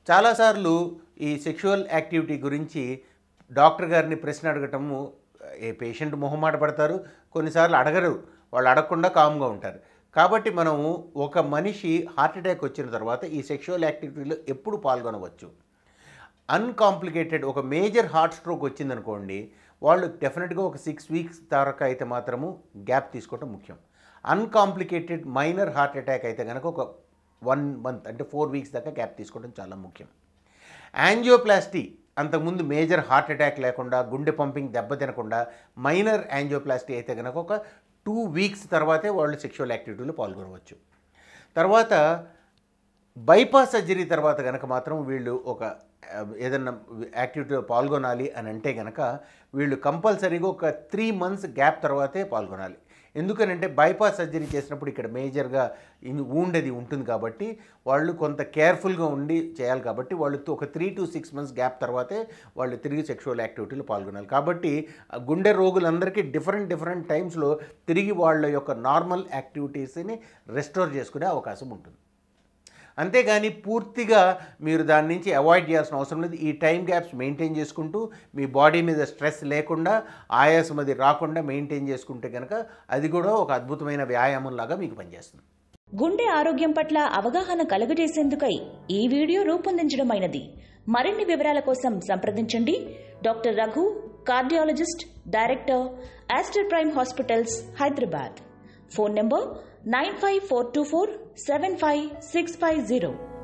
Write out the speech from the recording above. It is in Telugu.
చాలాసార్లు ఈ సెక్షువల్ యాక్టివిటీ గురించి డాక్టర్ గారిని ప్రశ్న అడగటము ఏ పేషెంట్ మొహమాట పడతారు కొన్నిసార్లు అడగరు వాళ్ళు అడగకుండా కామ్గా ఉంటారు కాబట్టి మనము ఒక మనిషి హార్ట్ అటాక్ వచ్చిన తర్వాత ఈ సెక్షువల్ యాక్టివిటీలో ఎప్పుడు పాల్గొనవచ్చు అన్కాంప్లికేటెడ్ ఒక మేజర్ హార్ట్ స్ట్రోక్ వచ్చిందనుకోండి వాళ్ళు డెఫినెట్గా ఒక సిక్స్ వీక్స్ దాకా అయితే మాత్రము గ్యాప్ తీసుకోవడం ముఖ్యం అన్కాంప్లికేటెడ్ మైనర్ హార్ట్ అటాక్ అయితే కనుక ఒక వన్ మంత్ అంటే ఫోర్ వీక్స్ దాకా గ్యాప్ తీసుకోవడం చాలా ముఖ్యం యాంజియోప్లాస్టీ అంతకుముందు మేజర్ హార్ట్ అటాక్ లేకుండా గుండె పంపింగ్ దెబ్బతినకుండా మైనర్ యాంజియోప్లాస్టీ అయితే కనుక ఒక టూ వీక్స్ తర్వాతే వాళ్ళు సెక్షువల్ యాక్టివిటీలో పాల్గొనవచ్చు తర్వాత బైపాస్ సర్జరీ తర్వాత కనుక మాత్రం వీళ్ళు ఒక ఆ, ఏదన్నా యాక్టివిటీలో పాల్గొనాలి అని అంటే కనుక వీళ్ళు కంపల్సరీగా ఒక త్రీ మంత్స్ గ్యాప్ తర్వాతే పాల్గొనాలి ఎందుకనంటే బైపాస్ సర్జరీ చేసినప్పుడు ఇక్కడ మేజర్గా వూండ్ అది ఉంటుంది కాబట్టి వాళ్ళు కొంత కేర్ఫుల్గా ఉండి చేయాలి కాబట్టి వాళ్ళు ఒక three to six months gap తర్వాతే వాళ్ళు తిరిగి సెక్షువల్ యాక్టివిటీలో పాల్గొనాలి కాబట్టి ఆ గుండె రోగులందరికీ డిఫరెంట్ డిఫరెంట్ టైమ్స్లో తిరిగి వాళ్ళ యొక్క నార్మల్ యాక్టివిటీస్ని రెస్టోర్ చేసుకునే అవకాశం ఉంటుంది అంతేగాని పూర్తిగా మీరు దాని నుంచి అవాయిడ్ చేయాల్సిన అవసరం లేదు ఈ టైం గ్యాప్స్ మెయింటైన్ చేసుకుంటూ మీ బాడీ మీద స్ట్రెస్ లేకుండా ఆయాసం అది రాకుండా మెయింటైన్ చేసుకుంటే కనుక అది కూడా ఒక అద్భుతమైన వ్యాయామం లాగా మీకు పనిచేస్తుంది గుండె ఆరోగ్యం పట్ల అవగాహన కలుగజేసేందుకై ఈ వీడియో రూపొందించడమైనది మరిన్ని వివరాల కోసం సంప్రదించండి doctor Raghu cardiologist director Aster Prime hospitals Hyderabad phone number nine five four two four seven five six five zero